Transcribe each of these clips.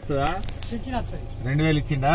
వస్తుందా పింఛన్ వస్తుంది రెండు వేలు ఇచ్చిండా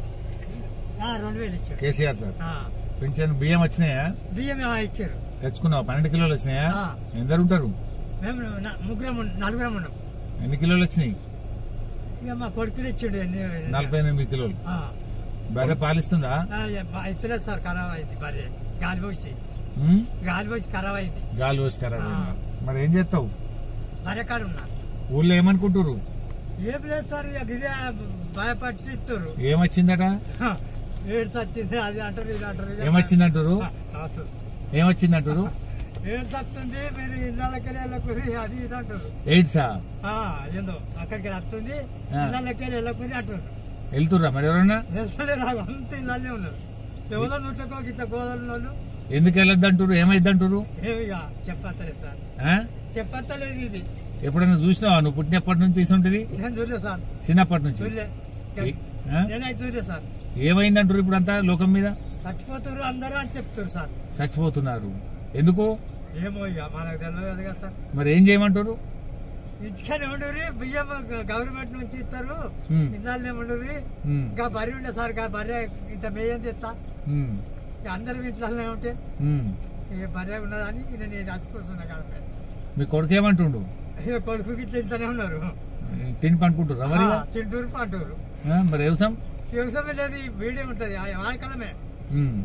ఆ, రెండు వేలు ఇచ్చాడు కేసీఆర్ సార్ ఆ, పింఛన్ బియ్యం వచ్చినాయా బియ్యం ఆ, ఇచ్చారు తెచ్చుకున్నావు పన్నెండు కిలోలు వచ్చినాయా ఆ. ఎందరు ఉంటారు మేము న- ముగ్గురం ఉన్న- నలుగురం ఉన్నాం ఎన్ని కిలోలు వచ్చినాయి ఇక మా కొడుకులు ఇచ్చిండు ఎన్ని- నలభై ఎనిమిది కిలోలు ఆ, బర్రె పాలిస్తుందా ఆ, ఇక బా- ఇస్తలేదు సార్ ఖరాబ్ అయింది భార్య గాలి పోసి ఉమ్? గాలి పోసి ఖరాబ్ అయింది గాలి పోసి ఖరాబ్ ఆ. అయిందా? మరి ఏం చేస్తావు భార్య కాడ ఉన్నా ఊళ్ళో ఏమనుకుంటారు ఏం లేదు సార్ ఇక ఇదే భయపడి ఇస్తారు ఏమొచ్చిందట ఏడ్స్ వచ్చింది అది అంటారు ఇది అంటారు ఇక- ఏమొచ్చిందంటారు ఆ, అవసరం. ఏమొచ్చిందంటారు ఏడ్స్ వస్తుంది మీరు ఇళ్ళకి వెళ్ళకూరి అది ఇది అంటారు ఎయిడ్సా ఆ, ఏందో అక్కడికి వస్తుంది ఆ. ఇళ్ళకి వెళ్ళకూరి అంటారు వెళ్తుర్రా మరి ఎవరన్నా అసలే నాకు అంత ఇళ్ళనే ఉన్నారు ఎవరో నూట్లకో ఇట్లా గోదావరి వాళ్ళు ఎందుకు వెళ్ళొద్దంటారు ఏమైద్దంటారు ఏమిగా చెప్పత్తలేదు సార్ ఆ? చెప్పత్తలేదు ఇది ఎప్పుడైనా చూసినావా నువ్వు పుట్టినప్పటి నుంచి తీసుంటది నేను చూడలే సార్ చిన్నప్పటి నుంచి చూడలే ఆ? నేనైతే చూడలే సార్ ఏమైందంటారు ఇప్పుడు అంతా లోకం మీద చచ్చిపోతున్నారు అందరూ అని చెప్తారు సార్ చచ్చిపోతున్నారు ఎందుకు ఏమో ఇక మనకు తెలియదు కదా సార్ మరి ఏం చేయమంటారు ఇంటికనే ఉండరు బియ్యం గవర్నమెంట్ నుంచి ఇస్తారు ఉమ్. ఇళ్ళనే ఉండరు ఉమ్, ఇంకా బర్రె ఉండే సార్ ఇంకా బర్రె ఇంత మేయం తెస్తా ఉమ్, ఇక అందరూ ఇంట్లోనే ఉంటే ఉమ్. ఇక బర్రె ఉన్నదని ఇక నేను చచ్చిపోతున్నా కాబట్టి మీ కొడుకు ఏమంటుండు ఇక కొడుకు ఇట్లా ఇంతనే ఉన్నారు తిని పండుకుంటారు మరి ఆ, తింటూరు పంటూరు ఆ, మరి వ్యవసాయం వ్యవసాయం లేదు ఈ వీడే ఉంటది ఆ ఆనకాలమే ఉమ్,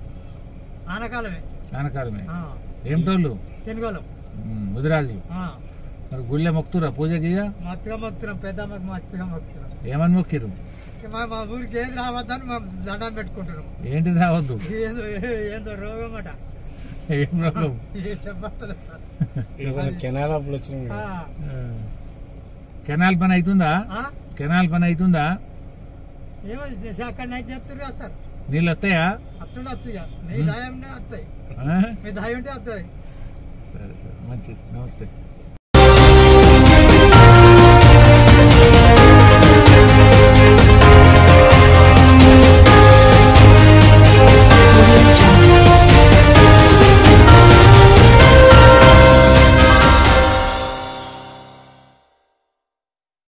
ఆనకాలమే ఆనకాలమే ఆ, ఏమిటోళ్ళు తెనుగోళం ఉమ్, ముదిరాజు ఆ, మరి గుళ్ళే మొక్కుతురా పూజ గీయ మత్తుగా మొక్కుతున్నాం పెద్దమ్మకి మత్తుగా మొక్కుతున్నాం ఏమని మొక్కిరు ఇక మా మా ఊరికి ఏది రావద్దని మేము దండం పెట్టుకుంటున్నాం ఏంటిది రావద్దు ఏందో ఏందో రోగం అట ఏం రోగం ఏ చెప్పలేదు సార్. కెనాల్ అప్పుడు వచ్చినాయి ఆ, ఆ. కెనాల్ పని అవుతుందా ఆ? కెనాల్ పని అవుతుందా ఏమో చేసి అక్కడ నైట్ చెప్తున్నారు కదా సార్ నీళ్ళు వస్తాయా వస్తుండొచ్చు ఇక మీ ఉమ్. దయంనే వస్తాయి ఆ? మీ దయ ఉంటే వస్తాయి సరే సరే మంచిది నమస్తే